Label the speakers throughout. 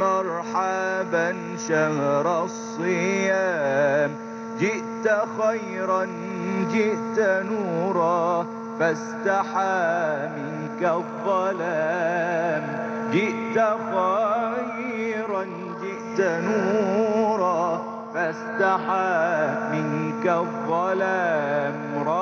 Speaker 1: مرحبا شهر الصيام جئت خيرا جئت نورا فاستحى منك الظلام جئت خيرا جئت نورا فاستحى منك الظلام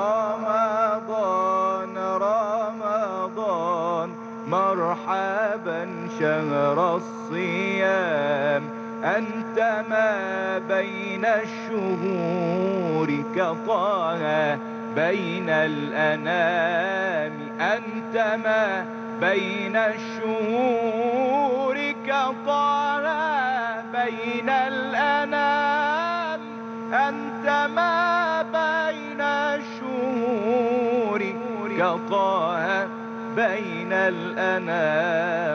Speaker 1: رمضان رمضان مرحبا شهر الصيام أنت ما بين الشهور كطه بين الأنام أنت ما بين الشهور كطه بين الأنام أنت ما بين الشهور كطه بين الأنام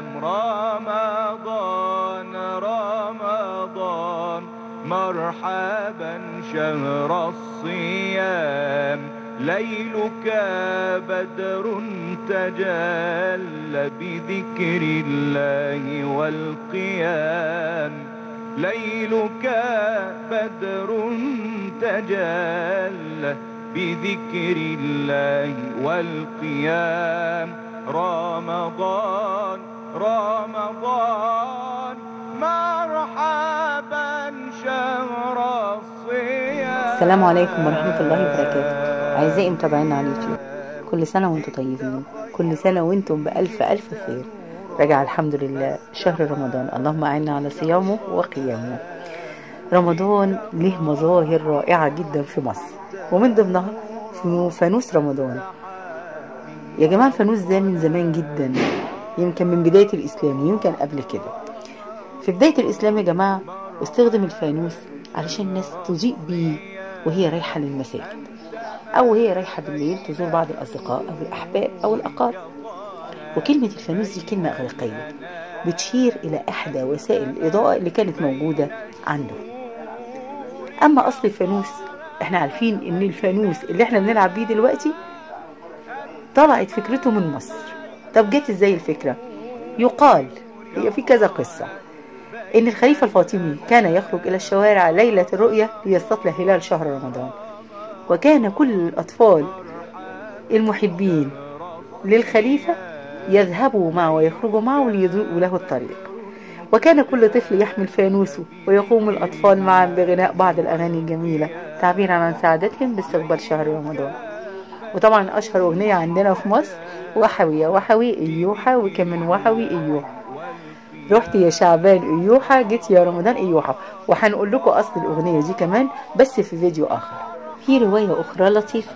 Speaker 1: رمضان رمضان مرحبا شهر الصيام ليلك بدر تجلى بذكر الله والقيام ليلك بدر تجلى بذكر الله والقيام رمضان رمضان مرحبا شهر الصيام
Speaker 2: السلام عليكم ورحمة الله وبركاته أعزائي متابعينا على اليوتيوب كل سنة وانتم طيبين كل سنة وانتم بألف ألف خير رجع الحمد لله شهر رمضان اللهم أعنا على صيامه وقيامه رمضان له مظاهر رائعة جدا في مصر ومن ضمنها فنو- فانوس رمضان يا جماعة الفانوس ده من زمان جدا يمكن من بداية الإسلام ويمكن قبل كده في بداية الإسلام يا جماعة استخدم الفانوس علشان الناس تضيء بيه وهي رايحة للمساجد أو وهي رايحة بالليل تزور بعض الأصدقاء أو الأحباب أو الأقارب وكلمة الفانوس دي كلمة إغريقية بتشير إلى إحدى وسائل الإضاءة اللي كانت موجودة عنده أما أصل الفانوس إحنا عارفين إن الفانوس اللي إحنا بنلعب بيه دلوقتي طلعت فكرته من مصر طب جت إزاي الفكرة؟ يقال هي في كذا قصة إن الخليفة الفاطمي كان يخرج إلى الشوارع ليلة الرؤية ليستطلع هلال شهر رمضان وكان كل الأطفال المحبين للخليفة يذهبوا معه ويخرجوا معه ليضيئوا له الطريق وكان كل طفل يحمل فانوسه ويقوم الأطفال معا بغناء بعض الأغاني الجميلة تعبيرا عن سعادتهم باستقبال شهر رمضان وطبعا أشهر أغنية عندنا في مصر وحوي يا وحوي إيوحة وكمان وحوي إيوحة رحت يا شعبان إيوحة جيت يا رمضان إيوحة وهنقول لكم أصل الأغنية دي كمان بس في فيديو آخر في رواية أخرى لطيفة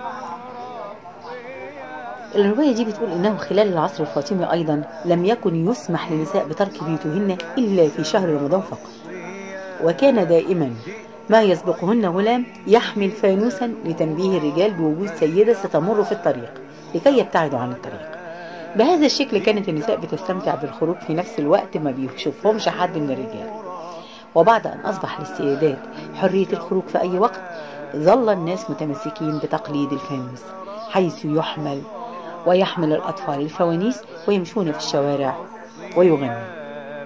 Speaker 2: الرواية دي بتقول إنه خلال العصر الفاطمي أيضا لم يكن يسمح للنساء بترك بيوتهن إلا في شهر رمضان فقط وكان دائما ما يسبقهن غلام يحمل فانوسا لتنبيه الرجال بوجود سيدة ستمر في الطريق لكي يبتعدوا عن الطريق بهذا الشكل كانت النساء بتستمتع بالخروج في نفس الوقت ما بيشوفهمش حد من الرجال وبعد أن أصبح للسيدات حرية الخروج في أي وقت ظل الناس متمسكين بتقليد الفانوس حيث يحمل ويحمل الأطفال الفوانيس ويمشون في الشوارع ويغنوا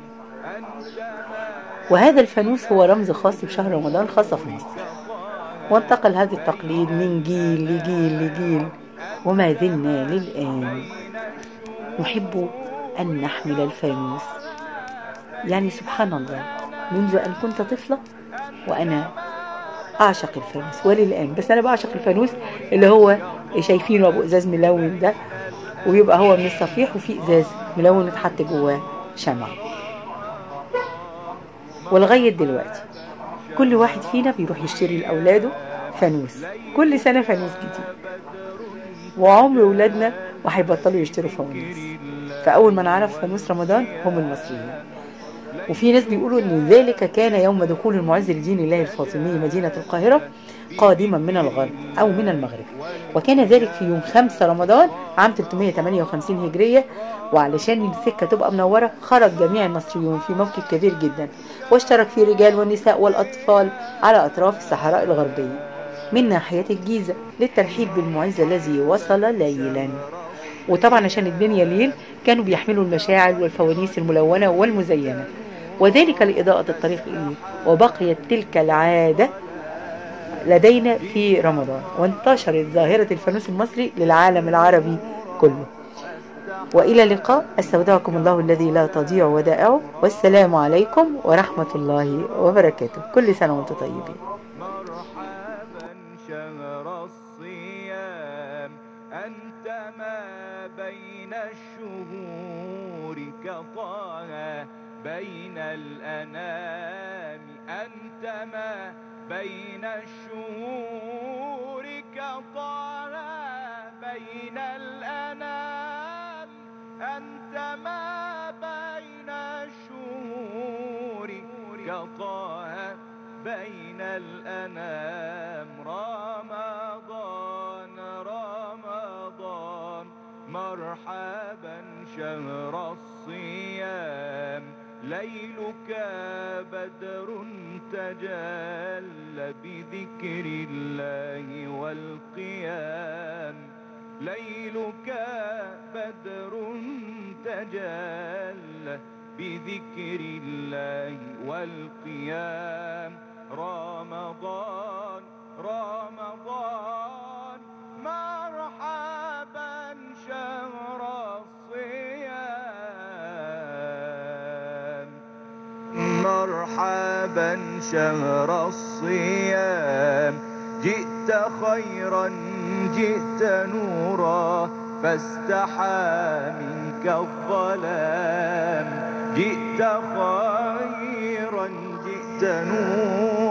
Speaker 2: وهذا الفانوس هو رمز خاص بشهر رمضان خاصة في مصر وانتقل هذا التقليد من جيل لجيل لجيل وما زلنا للآن نحب أن نحمل الفانوس يعني سبحان الله منذ أن كنت طفلة وأنا أعشق الفانوس وللآن بس أنا بعشق الفانوس اللي هو شايفينه أبو إزاز ملون ده ويبقى هو من الصفيح وفي إزاز ملون اتحط جواه شمع ولغاية دلوقتي كل واحد فينا بيروح يشتري لأولاده فانوس كل سنة فانوس جديد وعمر ولادنا ما هيبطلوا يشتروا فوانيس فأول ما نعرف فانوس رمضان هم المصريين وفي ناس بيقولوا ان ذلك كان يوم دخول المعز لدين الله الفاطمي مدينة القاهرة قادما من الغرب او من المغرب وكان ذلك في يوم 5 رمضان عام 358 هجرية وعلشان السكة تبقى منورة خرج جميع المصريون في موكب كبير جدا واشترك فيه الرجال والنساء والأطفال على أطراف الصحراء الغربية من ناحية الجيزة للترحيب بالمعز الذي وصل ليلا وطبعا عشان الدنيا ليل كانوا بيحملوا المشاعل والفوانيس الملونة والمزينة وذلك لإضاءة الطريق إليه وبقيت تلك العادة لدينا في رمضان وانتشرت ظاهرة الفانوس المصري للعالم العربي كله وإلى اللقاء استودعكم الله الذي لا تضيع ودائعه والسلام عليكم ورحمة الله وبركاته كل سنة وانتم طيبين
Speaker 1: مرحبا شهر الصيام أنت ما بين الشهور كطه بين الأنام أنت ما بين الشهور كطه بين الأنام أنت ما بين الشهور كطه بين الأنام رمضان رمضان مرحبا شهر الصيام ليلك بدر تجلى بذكر الله والقيام ليلك بدر تجلى بذكر الله والقيام رمضان رمضان مرحبا شهر الصيام مرحبا شهر الصيام جئت خيرا جئت نورا فاستحى منك الظلام جئت خيرا جئت نورا